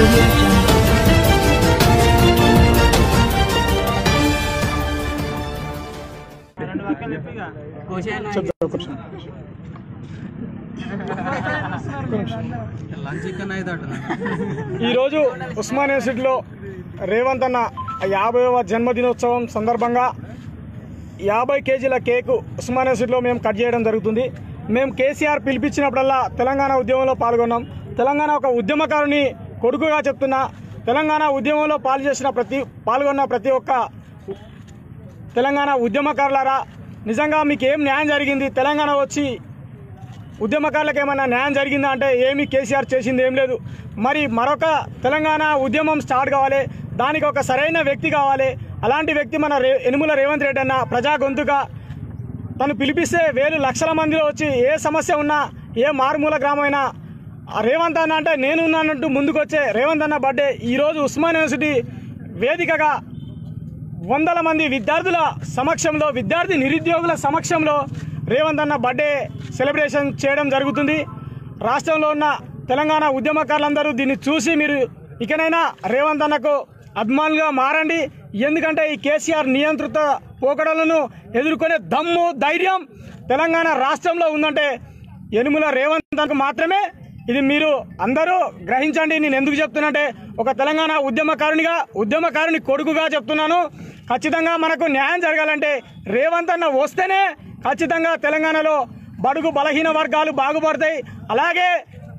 audio jungle. ఈరోజు ఉస్మాన్ యూనివర్సిటీలో రేవంత్ అన్న యాభైవ జన్మదినోత్సవం సందర్భంగా యాభై కేజీల కేకు ఉస్మాన్ యూనివర్సిటీలో మేము కట్ చేయడం జరుగుతుంది మేము కేసీఆర్ పిలిపించినప్పుడల్లా తెలంగాణ ఉద్యమంలో పాల్గొన్నాం తెలంగాణ ఒక ఉద్యమకారుని కొడుకుగా చెప్తున్నా తెలంగాణ ఉద్యమంలో పాలు చేసిన ప్రతి పాల్గొన్న ప్రతి ఒక్క తెలంగాణ ఉద్యమకారులారా నిజంగా మీకు ఏం న్యాయం జరిగింది తెలంగాణ వచ్చి ఉద్యమకారులకు ఏమైనా న్యాయం జరిగిందా అంటే ఏమి కేసీఆర్ చేసింది ఏం లేదు మరి మరొక తెలంగాణ ఉద్యమం స్టార్ట్ కావాలి దానికి ఒక సరైన వ్యక్తి కావాలి అలాంటి వ్యక్తి మన రే ఎనుముల రేవంత్ రెడ్డి అన్న ప్రజా గొంతుగా తను పిలిపిస్తే వేలు లక్షల మందిలో వచ్చి ఏ సమస్య ఉన్నా ఏ మారుమూల గ్రామైనా ఆ రేవంత్ అన్న అంటే నేను ఉన్నానంటూ ముందుకు వచ్చే రేవంత్ అన్న బర్త్డే ఈరోజు ఉస్మాన్ యూనివర్సిటీ వేదికగా వందల మంది విద్యార్థుల సమక్షంలో విద్యార్థి నిరుద్యోగుల సమక్షంలో రేవంత్ అన్న బర్త్డే సెలబ్రేషన్ చేయడం జరుగుతుంది రాష్ట్రంలో ఉన్న తెలంగాణ ఉద్యమకారులందరూ దీన్ని చూసి మీరు ఇకనైనా రేవంత్ అన్నకు అభిమానులుగా మారండి ఎందుకంటే ఈ కేసీఆర్ నియంత్రిత పోకడలను ఎదుర్కొనే దమ్ము ధైర్యం తెలంగాణ రాష్ట్రంలో ఉందంటే యనుముల రేవంత్ అన్నకు మాత్రమే ఇది మీరు అందరూ గ్రహించండి నేను ఎందుకు చెప్తున్నంటే ఒక తెలంగాణ ఉద్యమకారునిగా ఉద్యమకారుని కొడుకుగా చెప్తున్నాను ఖచ్చితంగా మనకు న్యాయం జరగాలంటే రేవంత్ అన్న వస్తేనే ఖచ్చితంగా తెలంగాణలో బడుగు బలహీన వర్గాలు బాగుపడతాయి అలాగే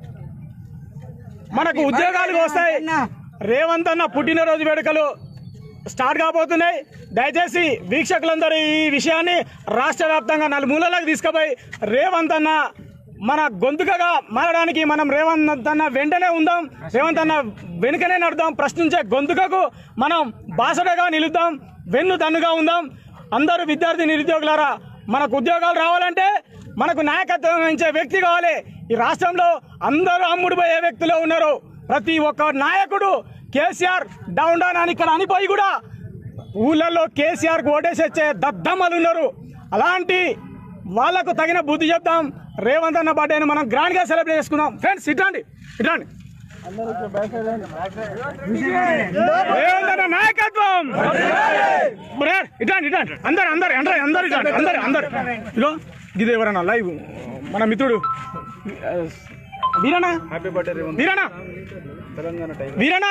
మనకు ఉద్యోగాలు వస్తాయి రేవంత్ అన్న పుట్టినరోజు వేడుకలు స్టార్ట్ కాబోతున్నాయి దయచేసి వీక్షకులందరూ ఈ విషయాన్ని రాష్ట్ర వ్యాప్తంగా నలుమూలలకు తీసుకుపోయి రేవంత్ అన్న మన గొంతుకగా మారడానికి మనం రేవంత్ అన్న వెంటనే ఉందాం రేవంత్ అన్న వెనుకనే నడుదాం ప్రశ్నించే గొంతుకకు మనం బాసడగా నిలుద్దాం వెన్ను దన్నుగా ఉందాం అందరూ విద్యార్థి నిరుద్యోగులారా మనకు ఉద్యోగాలు రావాలంటే మనకు నాయకత్వం వహించే వ్యక్తి కావాలి ఈ రాష్ట్రంలో అందరూ అమ్ముడుపోయే వ్యక్తులు ఉన్నారు ప్రతి ఒక్క నాయకుడు కేసీఆర్ డౌన్ డౌన్ అని ఇక్కడ అనిపోయి కూడా ఊళ్ళల్లో కేసీఆర్ కు ఓటేసి వచ్చే దద్దమ్మలు ఉన్నారు అలాంటి వాళ్లకు తగిన బుద్ధి చెప్తాం రేవంత్ అన్న బర్త్డేని మనం గ్రాండ్ గా సెలబ్రేట్ చేసుకుందాం ఫ్రెండ్స్ ఇట్లాండి ఇట్లాండి రేవంత్ అన్న నాయకత్వం బ్రదర్, ఇట్లాండి ఇట్లాండి అందరు అందరు అందరు అందరు ఇట్లాండి అందరు అందరు ఇలో ఇది ఎవరన్నా లైవ్ మన మిత్రుడు ఆ, వీరనా హ్యాపీ బర్త్డే వీరనా తెలంగాణ వీరనా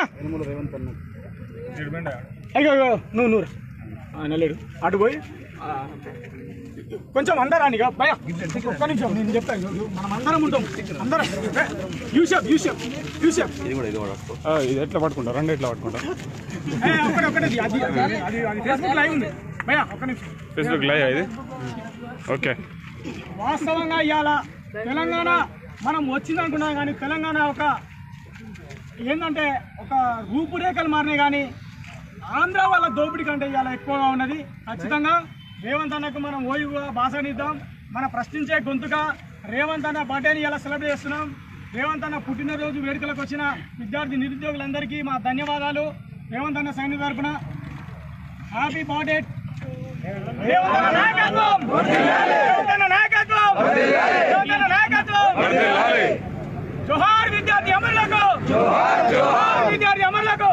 అయ్యో అయ్యో నువ్వు నువ్వు ఆయన లేడు అటు పోయి ఆ, కొంచెం అందరు అని భయ ఒక్క నిమిషం నేను చెప్తాను నువ్వు- మనం అందరం ఉంటాం అందరం యూసెఫ్ యూసెఫ్ యూసెఫ్ ఇది ఎట్లా పట్టుకుంటారు రెండు ఎట్లా పట్టుకుంటారు ఏ, ఒక్కటి ఒక్కటి అది అది అది అది ఫేస్బుక్ లైవ్ ఉంది భయ ఒక్క నిమిషం ఫేస్బుక్ లైవ్ ఇది ఓకే వాస్తవంగా ఇవాళ తెలంగాణ మనం వచ్చిందనుకున్నాం కానీ తెలంగాణ ఒక ఏంటంటే ఒక రూపురేఖలు మారినాయి కానీ ఆంధ్ర వాళ్ళ దోపిడీ కంటే ఇవాళ ఎక్కువగా ఉన్నది ఖచ్చితంగా రేవంత్ అన్నకు మనం ఓయుగా బాసనిద్దాం మన ప్రశ్నించే గొంతుగా రేవంత్ అన్న బర్త్డేని ఇలా సెలబ్రేట్ చేస్తున్నాం రేవంత్ అన్న పుట్టినరోజు వేడుకలకు వచ్చిన విద్యార్థి నిరుద్యోగులందరికీ మా ధన్యవాదాలు రేవంత్ అన్న సైనిక తరపున హ్యాపీ బర్త్డే రేవంత్ అన్న నాయకత్వం రేవంత్ అన్న నాయకత్వం రేవంత్ అన్న నాయకత్వం జోహార్ విద్యార్థి అమరులకు జోహార్ విద్యార్థి అమరులకు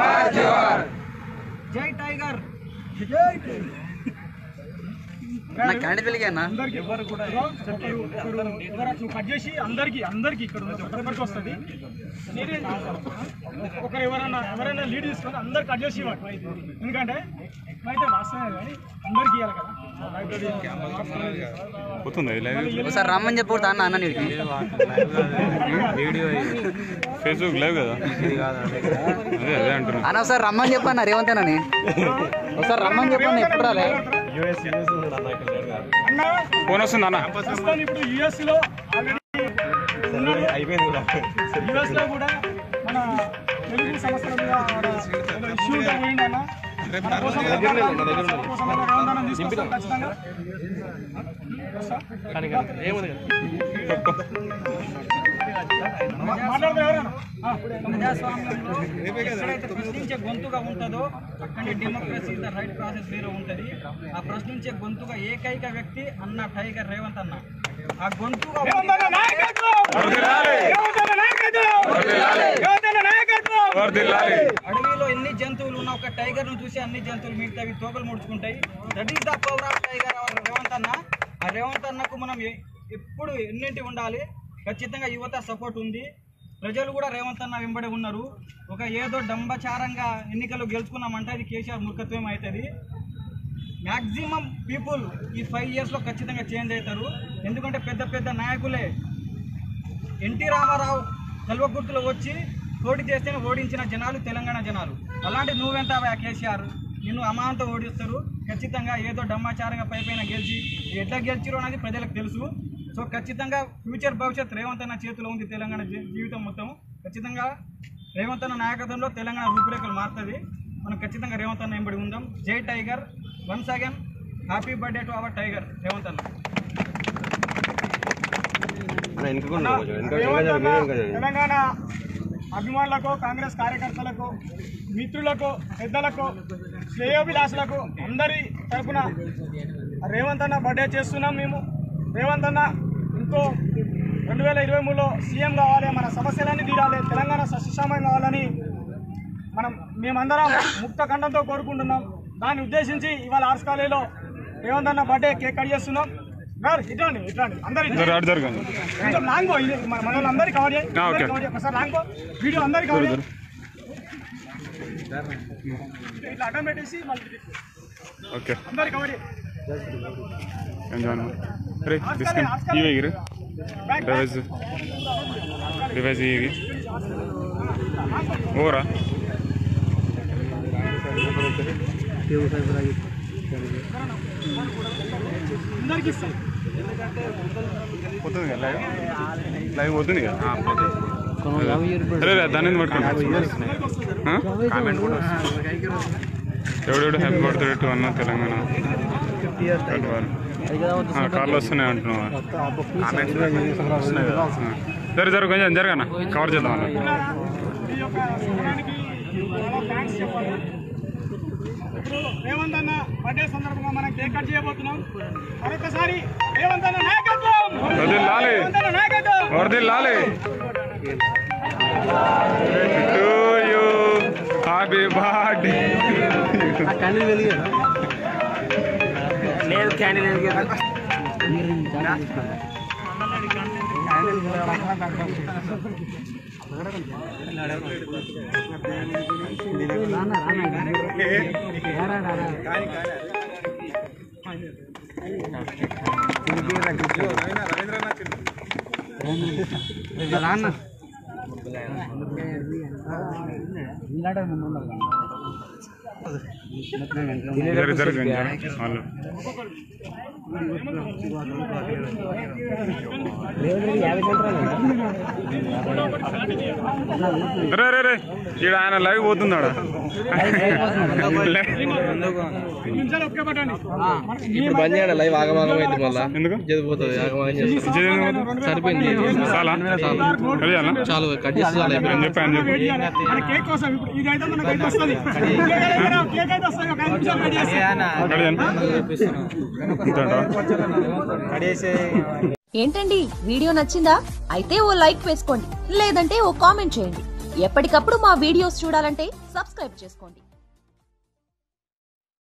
జై టైగర్ అందరికి ఎవరు కూడా ఒకరు ఒకరు ఎవరు నువ్వు కట్ చేసి అందరికి అందరికి ఇక్కడ ఉన్న ప్రతి ఒక్కరికి వస్తుంది మీరే ఒకరు ఎవరైనా ఎవరైనా లీడ్ తీసుకొని అందరు కట్ చేసి ఇవ్వండి ఎందుకంటే అయితే వాస్తవమే కానీ అందరికి ఇవ్వాలి కదా పోతుంది ఇది లైవ్ ఒకసారి రమ్మని చెప్పకూడదు అన్న అన్న నీకు ఫేస్బుక్ లైవ్ కదా అదే అదే అంటున్నా అన్న ఒకసారి రమ్మని చెప్పన్న రేవంతేనని ఒకసారి రమ్మని చెప్పన్న ఎప్పుడు రాలే అన్న ఫోన్ వస్తుంది అన్న ప్రస్తుతం ఇప్పుడు యుఎస్ లో ఆల్రెడీ అయిపోయింది యుఎస్ లో కూడా మన తెలుగు సంస్థల మీద ఇష్యూ ఉంటే పోయింది అన్న మన కోసం మన కోసం మన ఆందోళన తీసుకొస్తాం ఖచ్చితంగా మా- మాట్లాడతారు ఎవరైనా ఆ. ప్రజాస్వామ్యంలో ఎక్కడైతే ప్రశ్నించే గొంతుగా ఉంటుందో అక్కడే డెమోక్రసీ ద రైట్ ప్రాసెస్ వేరే ఉంటుంది ఆ ప్రశ్నించే గొంతుగా ఏకైక వ్యక్తి అన్న టైగర్ రేవంత్ అన్న ఆ గొంతుగా రేవంత్ అన్న నాయకత్వం రేవంత్ అన్న నాయకత్వం రేవంత్ అన్న నాయకత్వం వర్ధిల్లాలి అడవిలో ఎన్ని జంతువులు ఉన్నా ఒక టైగర్ ను చూసి అన్ని జంతువులు మిగతావి తోకలు ముడుచుకుంటాయి that is the power of tiger our Revanth అన్న ఆ రేవంత్ అన్నకు మనం ఎ- ఎప్పుడు ఎన్నింటి ఉండాలి ఖచ్చితంగా యువత సపోర్ట్ ఉంది ప్రజలు కూడా రేవంత్ అన్న వెంబడి ఉన్నారు ఒక ఏదో డంబచారంగా ఎన్నికలు గెలుచుకున్నామంటే అది కేసీఆర్ మూర్ఖత్వం అవుతుంది మ్యాక్సిమం పీపుల్ ఈ ఫైవ్ ఇయర్స్లో ఖచ్చితంగా చేంజ్ అవుతారు ఎందుకంటే పెద్ద పెద్ద నాయకులే ఎన్టీ రామారావు కల్వకుర్తిలో వచ్చి పోటీ చేస్తేనే ఓడించిన జనాలు తెలంగాణ జనాలు అలాంటి నువ్వెంత అవా కేసీఆర్ నిన్ను అమాంతం ఓడిస్తారు ఖచ్చితంగా ఏదో డమ్మాచారంగా పై పైన గెలిచి ఎట్లా గెలిచిరో అనేది ప్రజలకు తెలుసు సో ఖచ్చితంగా ఫ్యూచర్ భవిష్యత్ రేవంత్ అన్న చేతిలో ఉంది తెలంగాణ జీ- జీవితం మొత్తం ఖచ్చితంగా రేవంత్ అన్న నాయకత్వంలో తెలంగాణ రూపురేఖలు మారుతుంది మనం ఖచ్చితంగా రేవంత్ అన్న ఎంబడి ఉందాం జై tiger once again happy birthday to our tiger Revanth అన్న రేవంత్ అన్న తెలంగాణ అభిమానులకు కాంగ్రెస్ కార్యకర్తలకు మిత్రులకు పెద్దలకు శ్రేయోభిలాషులకు అందరి తరపున రేవంత్ అన్న బర్త్డే చేస్తున్నాం మేము రేవంత్ అన్న ఇంకో రెండు వేల ఇరవై మూడులో సీఎం కావాలి మన సమస్యలన్నీ తీరాలి తెలంగాణ సస్యశ్యామం కావాలని మనం మేమందరం ముక్త ఖండంతో కోరుకుంటున్నాం దాన్ని ఉద్దేశించి ఇవాళ ఆర్ట్స్ కాలేజీలో రేవంత్ అన్న బర్త్డే కేక్ కట్ చేస్తున్నాం గారు ఇట్లాండి ఇట్లాండి అందరు ఇట్లాండి. జర అటు జరగండి కొంచెం లాంగ్ పో ఇది మన మన వాళ్ళందరికీ కవర్ చేయి ఆ, ఓకే. కవర్ చేయి. ఒకసారి లాంగ్ పో వీడియో అందరికీ కవర్ చేయి ఇట్లా అడ్డం పెట్టేసి మళ్ళీ తిరిగి. ఓకే అందరికీ కవర్ చేయి ఎంజాయ్ రే తీసుకుని ఇవి ఎగిరి బ్యాక్ డివైస్ డివైస్ ఇవి ఓరా అందరికీ ఇస్తాం పోతుంది కదా లైవ్ లైవ్ పోతుంది కదా అరే రే, దాన్ని ఎందుకు పట్టుకోండి కామెంట్ కూడా ఎవడెవడు హ్యాపీ బర్త్డే టు అన్న తెలంగాణ ఆ, కార్లు వస్తున్నాయి అంటున్నావా వస్తున్నాయి కదా? ఆ. జర జర కొంచెం జరగనా కవర్ చేద్దాం అన్న ఈ యొక్క సమయానికి చాలా థ్యాంక్స్ చెప్పాలి ఇప్పుడు రేవంత్ అన్న బర్త్డే సందర్భంగా మనం కేక్ కట్ చేయబోతున్నాం మరొకసారి రేవంత్ అన్న నాయకత్వం వదిలాలి రేవంత్ అన్న నాయకత్వం వదిలాలి టు యూ హ్యాపీ బర్త్డే లేదు క్యాండిల్ జర జర జర వాళ్ళు రే రే రే ఈడ ఆయన లైవ్ పోతున్నాడా నిమిషాలు ఒకే పట్టండి ఇప్పుడు బంద్ చేయాలి లైవ్ ఆగమాగం అయింది మళ్ళా ఎందుకు చదిపోతుంది ఆగమాగం చేస్తాం విజయ్ సరిపోయింది చాలా వెళ్ళాలా చాలు కట్ చేస్తే చాలు అయిపోయింది. అని చెప్పి అని చెప్పి వెయిట్ చేయాలి. మన కేక్ కోసం ఇప్పుడు ఇది అయితే మనకు అయితే వస్తుంది కేక్ అయితే కేక్ అయితే వస్తుంది ఒక ఐదు నిమిషాలు వెయిట్ చేస్తాం ఇంతేనా? ఏంటండి వీడియో నచ్చిందా అయితే ఓ లైక్ వేసుకోండి లేదంటే ఓ కామెంట్ చేయండి ఎప్పటికప్పుడు మా వీడియోస్ చూడాలంటే సబ్స్క్రైబ్ చేసుకోండి